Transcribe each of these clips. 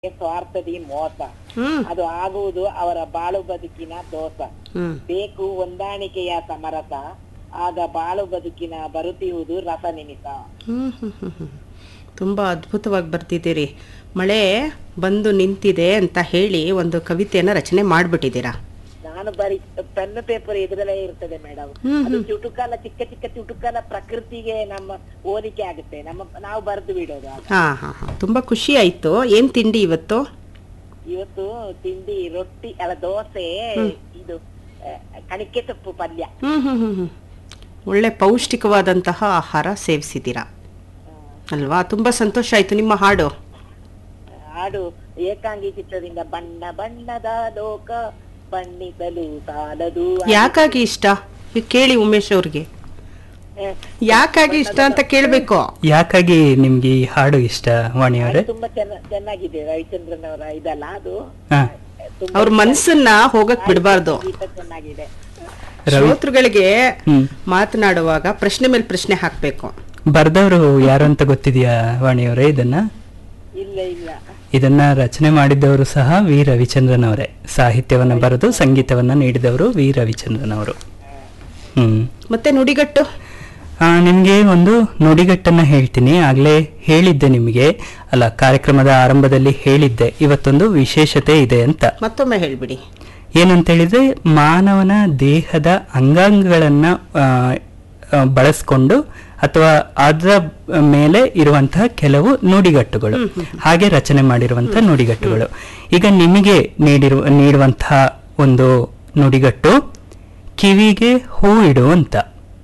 ಸ್ವಾರ್ಥದಿ ಮೋಸ ಹ್ಮ್ ಅದು ಆಗುವುದು ಅವರ ಬಾಳು ಬದುಕಿನ ದೋಷ ಹ್ಮ್ ಬೇಕು ಹೊಂದಾಣಿಕೆಯ ಸಮರಸ ಆಗ ಬಾಳು ಬದುಕಿನ ಬರುತ್ತಿರುವುದು ರಸ ನಿಮಿಷ ಹ್ಮ್ ಹ್ಮ್ ಹ್ಮ್ ಹ್ಮ್. ತುಂಬಾ ಅದ್ಭುತವಾಗಿ ಬರ್ತಿದ್ದೀರಿ ಮಳೆ ಬಂದು ನಿಂತಿದೆ ಅಂತ ಹೇಳಿ ಒಂದು ಕವಿತೆಯನ್ನ ರಚನೆ ಮಾಡ್ಬಿಟ್ಟಿದ್ದೀರಾ ನಾನು ಬರೀ ಪೆನ್ ಪೇಪರ್ ಎದುರಲ್ಲೇ ಇರ್ತದೆ ಮೇಡಮ್ ಹ್ಮ್ ಅದು ಚುಟುಕಾಲ ಚಿಕ್ಕ ಚಿಕ್ಕ ಚುಟುಕಾಲ ಪ್ರಕೃತಿಗೆ ನಮ್ಮ ಹೋಲಿಕೆ ಆಗುತ್ತೆ ನಮ್ಮ ನಾವು ಬರೆದು ಬಿಡೋದು ಆಗ. ಹಾ ಹಾ ಹಾ ತುಂಬಾ ಖುಷಿ ಆಯ್ತು ಏನ್ ತಿಂಡಿ ಇವತ್ತು ಇವತ್ತು ತಿಂಡಿ ರೊಟ್ಟಿ ಅಲ್ಲ ದೋಸೆ ಇದು ಆ, ಕಣಿಕೆ ಸೊಪ್ಪು ಪಲ್ಯ ಹ್ಮ್ ಹ್ಮ್ ಹ್ಮ್ ಹ್ಮ್ ಒಳ್ಳೆ ಪೌಷ್ಟಿಕವಾದಂತಹ ಆಹಾರ ಸೇವಿಸಿದ್ದೀರಾ ಆ, ಅಲ್ವಾ ತುಂಬಾ ಸಂತೋಷ ಆಯ್ತು ನಿಮ್ಮ ಹಾಡು ಹಾಡು ಏಕಾಂಗಿ ಚಿತ್ರದಿಂದ ಬಣ್ಣ ಬಣ್ಣದ ಲೋಕ ಬಣ್ಣಿಸಲು ಸಾಲದು ಯಾಕಾಗಿ ಇಷ್ಟ ಈಗ ಕೇಳಿ ಉಮೇಶ್ ಅವ್ರಿಗೆ ಆ, ಯಾಕಾಗಿ ಇಷ್ಟ ಅಂತ ಕೇಳ್ಬೇಕು ಯಾಕಾಗಿ ನಿಮ್ಗೆ ಈ ಹಾಡು ಇಷ್ಟ ವಾಣಿಯವರೇ ತುಂಬಾ ಚೆನ್ನ ಚೆನ್ನಾಗಿದೆ ರವಿಚಂದ್ರನ್ ಅವರ ಇದಲ್ಲ ಅದು ಹಾ ತುಂಬಾ ಅವ್ರ ಮನ್ಸನ್ನ ಹೋಗಕ್ ಬಿಡಬಾರ್ದು ಗೀತ ಚೆನ್ನಾಗಿದೆ ರವಿ ಶ್ರೋತೃಗಳಿಗೆ ಹ್ಮ್ ಮಾತನಾಡುವಾಗ ಪ್ರಶ್ನೆ ಮೇಲೆ ಪ್ರಶ್ನೆ ಹಾಕ್ಬೇಕು ಬರ್ದವರು ಯಾರು ಅಂತ ಗೊತ್ತಿದ್ಯಾ ವಾಣಿಯವರೇ ಇದನ್ನ ಇಲ್ಲ ಇಲ್ಲ ಇದನ್ನ ರಚನೆ ಮಾಡಿದ್ದವರು ಸಹ ವಿ ರವಿಚಂದ್ರನ್ ಅವರೇ ಸಾಹಿತ್ಯವನ್ನ ಬರೆದು ಸಂಗೀತವನ್ನ ನೀಡಿದವರು ವಿ ರವಿಚಂದ್ರನ್ ಅವರು ಹ್ಮ್ ಮತ್ತೆ ನುಡಿಗಟ್ಟು ಆ, ನಿಮ್ಗೆ ಒಂದು ನುಡಿಗಟ್ಟನ್ನ ಹೇಳ್ತೀನಿ ಆಗ್ಲೇ ಹೇಳಿದ್ದೆ ನಿಮಗೆ ಅಲ್ಲ ಕಾರ್ಯಕ್ರಮದ ಆರಂಭದಲ್ಲಿ ಹೇಳಿದ್ದೆ ಇವತ್ತೊಂದು ವಿಶೇಷತೆ ಇದೆ ಅಂತ ಮತ್ತೊಮ್ಮೆ ಹೇಳ್ಬಿಡಿ ಏನಂತ ಹೇಳಿದ್ರೆ ಮಾನವನ ದೇಹದ ಅಂಗಾಂಗಗಳನ್ನ ಆ, ಆ, ಬಳಸ್ಕೊಂಡು ಅಥವಾ ಅದರ ಮೇಲೆ ಇರುವಂತಹ ಕೆಲವು ನುಡಿಗಟ್ಟುಗಳು ಹಾಗೆ ರಚನೆ ಮಾಡಿರುವಂತಹ ನುಡಿಗಟ್ಟುಗಳು ಈಗ ನಿಮಗೆ ನೀಡಿರುವ ನೀಡುವಂತಹ ಒಂದು ನುಡಿಗಟ್ಟು ಕಿವಿಗೆ ಹೂ ಇಡು ಅಂತ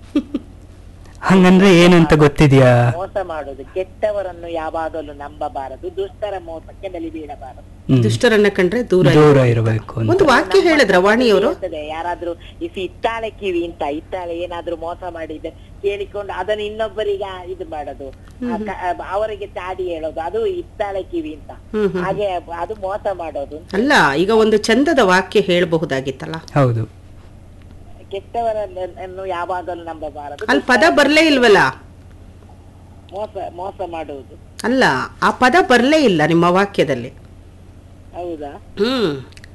ಹಂಗಂದ್ರೆ ಏನಂತ ಗೊತ್ತಿದ್ಯಾ ಮೋಸ ಮಾಡುದು ಕೆಟ್ಟವರನ್ನು ಯಾವಾಗಲೂ ನಂಬಬಾರದು ದುಷ್ಟರ ಮೋಸಕ್ಕೆ ಬಲಿಬೀಳಬಾರದು ಹ್ಮ್. ದುಷ್ಟರನ್ನ ಕಂಡ್ರೆ ದೂರ ದೂರ ಇರಬೇಕು ಅಂತ ಒಂದು ವಾಕ್ಯ ಹೇಳಿದ್ರ ವಾಣಿಯವರು ಇರ್ತದೆ ಯಾರಾದ್ರೂ ಇಸಿ ಇತ್ತಾಳೆ ಕಿವಿ ಅಂತ ಇತ್ತಾಳೆ ಏನಾದ್ರೂ ಮೋಸ ಮಾಡಿದ್ರೆ ಕೇಳಿಕೊಂಡು ಅದನ್ನ ಇನ್ನೊಬ್ಬರಿಗೆ ಇದು ಮಾಡೋದು ಆ ಕ- ಅವರಿಗೆ ಚಾಡಿ ಹೇಳೋದು ಅದು ಇತ್ತಾಳೆ ಕಿವಿ ಅಂತ ಹ್ಮ್ ಹ್ಮ್. ಹಾಗೆ ಅದು ಮೋಸ ಮಾಡೋದು ಅಲ್ಲ ಈಗ ಒಂದು ಚಂದದ ವಾಕ್ಯ ಹೇಳಬಹುದಾಗಿತ್ತಲ್ಲ ಹೌದು ಕೆಟ್ಟವರನ್ನು ಯಾವಾಗಲೂ ನಂಬಬಾರದು ಅಲ್ಲಿ ಪದ ಬರ್ಲೇ ಇಲ್ವಲ್ಲ ಮೋಸ ಮೋಸ ಮಾಡುವುದು ಅಲ್ಲ ಆ ಪದ ಬರ್ಲೇ ಇಲ್ಲ ನಿಮ್ಮ ವಾಕ್ಯದಲ್ಲಿ ಹೌದಾ ಹ್ಮ್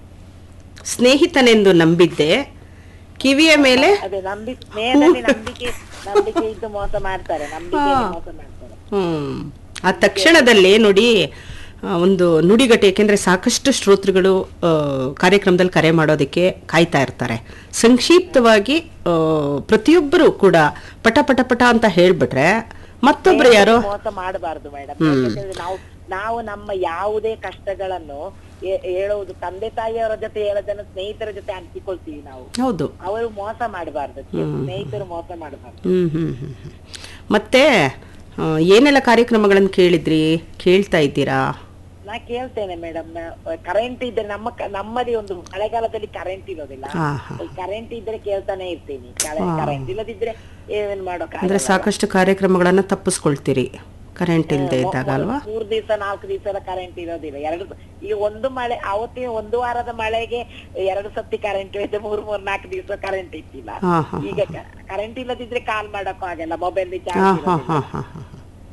ಸ್ನೇಹಿತನೆಂದು ನಂಬಿದ್ದೆ ಕಿವಿಯ ಮೇಲೆ ಅದೇ ನಂಬಿ ಸ್ನೇಹದಲ್ಲಿ ನಂಬಿಕೆ ನಂಬಿಕೆ ಇದ್ದು ಮೋಸ ಮಾಡ್ತಾರೆ ನಂಬಿಕೆ ಮೋಸ ಮಾಡ್ತಾರೆ ಹ್ಮ್ ಆ ತಕ್ಷಣದಲ್ಲಿ ನೋಡಿ ಆ, ಒಂದು ನುಡಿಗಟ್ಟು ಏಕೆಂದ್ರೆ ಸಾಕಷ್ಟು ಶ್ರೋತೃಗಳು ಆ, ಕಾರ್ಯಕ್ರಮದಲ್ಲಿ ಕರೆ ಮಾಡೋದಕ್ಕೆ ಕಾಯ್ತಾ ಇರ್ತಾರೆ ಸಂಕ್ಷಿಪ್ತವಾಗಿ ಆ, ಪ್ರತಿಯೊಬ್ಬರು ಕೂಡ ಪಟ ಪಟ ಪಟ ಅಂತ ಹೇಳ್ಬಿಟ್ರೆ ಮತ್ತೊಬ್ರು ಯಾರೋ ಮೋಸ ಮಾಡಬಾರದು ಮೇಡಮ್ ನಾವು ನಾವು ನಮ್ಮ ಯಾವುದೇ ಕಷ್ಟಗಳನ್ನು ಹೇ- ಹೇಳುವುದು ತಂದೆ ತಾಯಿಯವರ ಜೊತೆ ಹೇಳೋದನ್ನು ಸ್ನೇಹಿತರ ಜೊತೆ ಹಂಚಿಕೊಳ್ತೀವಿ ನಾವು ಹೌದು ಅವರು ಮೋಸ ಮಾಡಬಾರ್ದು ಸ್ನೇಹಿತರು ಮೋಸ ಮಾಡಬಾರ್ದು ಹ್ಮ್ ಹ್ಮ್ ಹ್ಮ್ ಹ್ಮ್. ಮತ್ತೆ ಆ, ಏನೆಲ್ಲ ಕಾರ್ಯಕ್ರಮಗಳನ್ನು ಕೇಳಿದ್ರಿ ಕೇಳ್ತಾ ಇದ್ದೀರಾ ನಾ ಕೇಳ್ತೇನೆ ಮೇಡಮ್ ಕರೆಂಟ್ ಇದ್ರೆ ನಮ್ಮ ಕ- ನಮ್ಮದೇ ಒಂದು ಮಳೆಗಾಲದಲ್ಲಿ ಕರೆಂಟ್ ಇರೋದಿಲ್ಲ ಹಾ ಹಾ ಕರೆಂಟ್ ಇದ್ರೆ ಕೇಳ್ತಾನೆ ಇರ್ತೀನಿ ಕರೆಂಟ್ ಇಲ್ಲದಿದ್ರೆ ಏನ್ ಮಾಡೋಕ ಅಂದ್ರೆ ಸಾಕಷ್ಟು ಕಾರ್ಯಕ್ರಮಗಳನ್ನ ತಪ್ಪಿಸ್ಕೊಳ್ತೀರಿ ಕರೆಂಟ್ ಇಲ್ಲದೆ ಇದ್ದಾಗ ಅಲ್ವಾ ಮೂರ್ ದಿವಸ ನಾಲ್ಕು ದಿವಸ ಎಲ್ಲ ಕರೆಂಟ್ ಇರೋದಿಲ್ಲ ಎರಡು ಈಗ ಒಂದು ಮಳೆ ಅವತ್ತಿನ ಒಂದು ವಾರದ ಮಳೆಗೆ ಎರಡು ಸತಿ ಕರೆಂಟ್ ಹೋಯ್ತು ಮೂರ್ ಮೂರ್ ನಾಲ್ಕು ದಿವಸ ಕರೆಂಟ್ ಇತ್ತಿಲ್ಲ ಹಾ ಹಾ ಈಗ ಕರೆಂಟ್ ಇಲ್ಲದಿದ್ರೆ ಕಾಲ್ ಮಾಡಕ್ಕೂ ಆಗಲ್ಲ ಮೊಬೈಲ್ ಹಾ ಹಾ ಹಾ ಹಾ ಹಾ ಹಾ.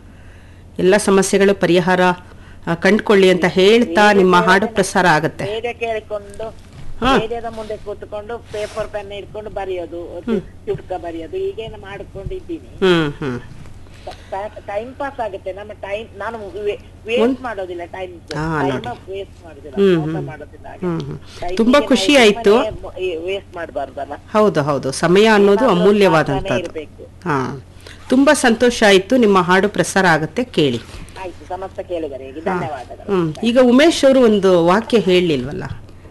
ಎಲ್ಲ ಸಮಸ್ಯೆಗಳು ಪರಿಹಾರ ಆ, ಕಂಡ್ಕೊಳ್ಳಿ ಅಂತ ಹೇಳ್ತಾ ನಿಮ್ಮ ಹಾಡು ಪ್ರಸಾರ ಆಗತ್ತೆ ರೇಡಿಯೋ ಕೇಳಿಕೊಂಡು ರೇಡಿಯೋದ ಮುಂದೆ ಕೂತ್ಕೊಂಡು ಪೇಪರ್ ಪೆನ್ ಇಟ್ಕೊಂಡು ಬರೆಯೋದು ಚುಟ್ಕ ಬರೆಯೋದು ಹೀಗೇನು ಮಾಡ್ಕೊಂಡಿದ್ದೀನಿ ಹ್ಮ್ ಹ್ಮ್ ಟೈಮ್ ಪಾಸ್ ಆಗುತ್ತೆ ನಮ್ಮ ಟೈಮ್ ನಾನು ವೇಸ್ಟ್ ಮಾಡೋದಿಲ್ಲ ಟೈಮ್ ಹಾ, ವೇಸ್ಟ್ ಮಾಡೋದಿಲ್ಲ ಹ್ಮ್, ಮೋಸ ಹ್ಮ್. ಮಾಡೋದಿಲ್ಲ ಹಾಗೆ. ಹ್ಮ್ ಹ್ಮ್ Time ತುಂಬಾ ಗೆ ಖುಷಿ ನಾವು ಆಯ್ತು ಸುಮ್ಮನೆ ವೇಸ್ಟ್ ಮಾಡಬಾರ್ದಲ್ಲ ಹೌದು ಹೌದು ಸಮಯ ಅನ್ನೋದು ಅಮೂಲ್ಯವಾದಂಥದ್ದು ಇರ್ಬೇಕು ಹಾ ತುಂಬಾ ಸಂತೋಷ ಆಯ್ತು ನಿಮ್ಮ ಹಾಡು ಪ್ರಸಾರ ಆಗತ್ತೆ ಕೇಳಿ ಆಯ್ತು ಸಮಸ್ತ ಕೇಳಿದರೆ ಧನ್ಯವಾದಗಳು ಹ್ಮ್ ಈಗ ಉಮೇಶ್ ಅವರು ಒಂದು ವಾಕ್ಯ ಹೇಳಲಿಲ್ವಲ್ಲ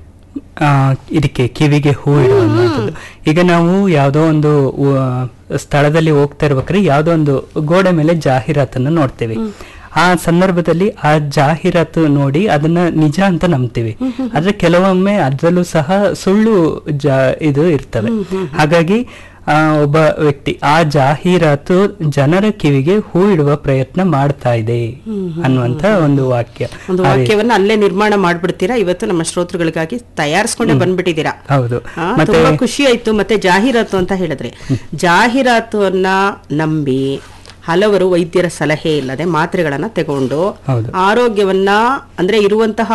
ಆ, ಇದಕ್ಕೆ ಕಿವಿಗೆ ಹೂ ಇಡುವಂತದ್ದು ಈಗ ನಾವು ಯಾವುದೋ ಒಂದು ಆ, ಸ್ಥಳದಲ್ಲಿ ಹೋಗ್ತಾ ಇರ್ಬೇಕಾದ್ರೆ ಯಾವುದೋ ಒಂದು ಗೋಡೆ ಮೇಲೆ ಜಾಹೀರಾತನ್ನು ನೋಡ್ತೇವೆ ಆ ಸಂದರ್ಭದಲ್ಲಿ ಆ ಜಾಹೀರಾತು ನೋಡಿ ಅದನ್ನ ನಿಜ ಅಂತ ನಂಬ್ತೀವಿ ಆದ್ರೆ ಕೆಲವೊಮ್ಮೆ ಅದರಲ್ಲೂ ಸಹ ಸುಳ್ಳು ಜಾ ಇದು ಇರ್ತವೆ ಹಾಗಾಗಿ ಆ, ಒಬ್ಬ ವ್ಯಕ್ತಿ ಆ ಜಾಹೀರಾತು ಜನರ ಕಿವಿಗೆ ಹೂ ಇಡುವ ಪ್ರಯತ್ನ ಮಾಡ್ತಾ ಇದೆ ಅನ್ನುವಂತ ಒಂದು ವಾಕ್ಯ ಒಂದು ವಾಕ್ಯವನ್ನ ಅಲ್ಲೇ ನಿರ್ಮಾಣ ಮಾಡ್ಬಿಡ್ತೀರಾ ಇವತ್ತು ನಮ್ಮ ಶ್ರೋತೃಗಳಿಗಾಗಿ ತಯಾರಿಸ್ಕೊಂಡೇ ಬಂದ್ಬಿಟ್ಟಿದ್ದೀರಾ ಹೌದು ಆ, ಮತ್ತೆ ತುಂಬಾ ಖುಷಿ ಆಯ್ತು ಮತ್ತೆ ಜಾಹೀರಾತು ಅಂತ ಹೇಳಿದ್ರೆ ಜಾಹೀರಾತನ್ನ ನಂಬಿ ಹಲವರು ವೈದ್ಯರ ಸಲಹೆ ಇಲ್ಲದೆ ಮಾತ್ರೆಗಳನ್ನ ತಗೊಂಡು ಹೌದು ಆರೋಗ್ಯವನ್ನ ಅಂದ್ರೆ ಇರುವಂತಹ